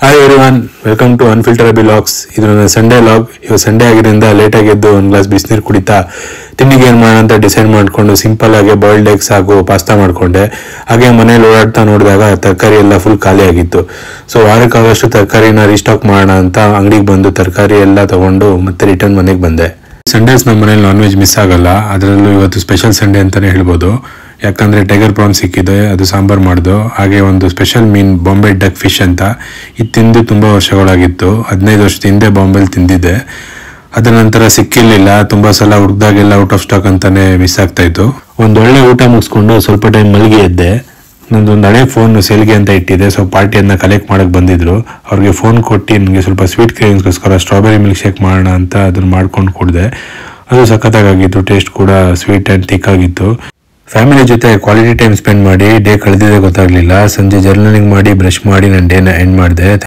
hi everyone welcome to unfilterable logs ಇದು ನನ್ನ Sunday log ಇವತ್ತು ಸಂಡೇ ಆಗಿದ್ದರಿಂದ ಲೇಟಾಗಿ ಎದ್ದು ಒಂದು ಗ್ಲಾಸ್ ಬಿಸಿನೀರು ಕುಡಿತಾ ತಿಂಡಿಗೆ ಏನು ಮಾಡೋಣ ಅಂತ ಡಿಸೈಡ್ ಮಾಡಿಕೊಂಡು ಸಿಂಪಲ್ ಆಗಿ ಬಾಯ್ಲ್ಡ್ ಎಗ್ಸ್ ಹಾಗೂ ಪಾಸ್ತಾ ಮಾಡ್ಕೊಂಡೆ ಹಾಗೆ ಮನೇಲಿ ಓಡಾಡ್ತಾ ನೋಡಿದಾಗ ತರಕಾರಿ ಎಲ್ಲ ಫುಲ್ ಖಾಲಿ ಆಗಿತ್ತು ಸೊ ವಾರಕ್ಕಾಗಷ್ಟು ತರಕಾರಿನ ರೀಸ್ಟಾಕ್ ಮಾಡೋಣ ಅಂತ ಅಂಗಡಿಗೆ ಬಂದು ತರಕಾರಿ ಎಲ್ಲ ತಗೊಂಡು ಮತ್ತೆ ರಿಟರ್ನ್ ಮನೆಗೆ ಬಂದೆ ಸಂಡೇಸ್ ನಮ್ಮ ಮನೇಲಿ ನಾನ್ ವೆಜ್ ಮಿಸ್ ಆಗಲ್ಲ ಅದರಲ್ಲೂ ಇವತ್ತು ಸ್ಪೆಷಲ್ ಸಂಡೇ ಅಂತಾನೆ ಹೇಳ್ಬೋದು ಯಾಕಂದ್ರೆ ಟೈಗರ್ ಪ್ರಾನ್ ಸಿಕ್ಕಿದೆ ಅದು ಸಾಂಬಾರ್ ಮಾಡ್ದು ಹಾಗೆ ಒಂದು ಸ್ಪೆಷಲ್ ಮೀನ್ ಬಾಂಬೆ ಡಕ್ ಫಿಶ್ ಅಂತ ಇದು ತಿಂದು ತುಂಬಾ ವರ್ಷಗಳಾಗಿತ್ತು ಹದಿನೈದು ವರ್ಷದ ಹಿಂದೆ ಬಾಂಬೆಲಿ ತಿಂದಿದ್ದೆ ಅದ ನಂತರ ಸಿಕ್ಕಿರ್ಲಿಲ್ಲ ತುಂಬಾ ಸಲ ಹುಡ್ದಾಗೆಲ್ಲ ಔಟ್ ಆಫ್ ಸ್ಟಾಕ್ ಅಂತಾನೆ ಮಿಸ್ ಆಗ್ತಾ ಇತ್ತು ಒಂದ್ ಒಳ್ಳೆ ಊಟ ಮುಗಿಸ್ಕೊಂಡು ಸ್ವಲ್ಪ ಟೈಮ್ ಮಲಗಿ ಎದ್ದೆ ನಂದೊಂದು ಹಳೆ ಫೋನ್ ಸೆಲ್ಗೆ ಅಂತ ಇಟ್ಟಿದೆ ಸೊ ಪಾರ್ಟಿಯನ್ನ ಕಲೆಕ್ಟ್ ಮಾಡಕ್ ಬಂದಿದ್ರು ಅವ್ರಿಗೆ ಫೋನ್ ಕೊಟ್ಟು ನನಗೆ ಸ್ವಲ್ಪ ಸ್ವೀಟ್ ಕ್ರೇವಿಂಗ್ಸ್ಗೋಸ್ಕರ ಸ್ಟ್ರಾಬೆರಿ ಮಿಲ್ಕ್ ಶೇಕ್ ಮಾಡೋಣ ಅಂತ ಅದನ್ನ ಮಾಡ್ಕೊಂಡು ಕುಡಿದೆ ಅದು ಸಖತ್ತಾಗಿತ್ತು ಟೇಸ್ಟ್ ಕೂಡ ಸ್ವೀಟ್ ಆ್ಯಂಡ್ ಥಿಕ್ ಆಗಿತ್ತು ಫ್ಯಾಮಿಲಿ ಜೊತೆ ಕ್ವಾಲಿಟಿ ಟೈಮ್ ಸ್ಪೆಂಡ್ ಮಾಡಿ ಡೇ ಕಳೆದಿದೆ ಗೊತ್ತಾಗ್ಲಿಲ್ಲ ಸಂಜೆ ಜರ್ನಲಿಂಗ್ ಮಾಡಿ ಬ್ರಷ್ ಮಾಡಿ ನನ್ನ ಡೇನ ಎಂಡ್ ಮಾಡಿದೆ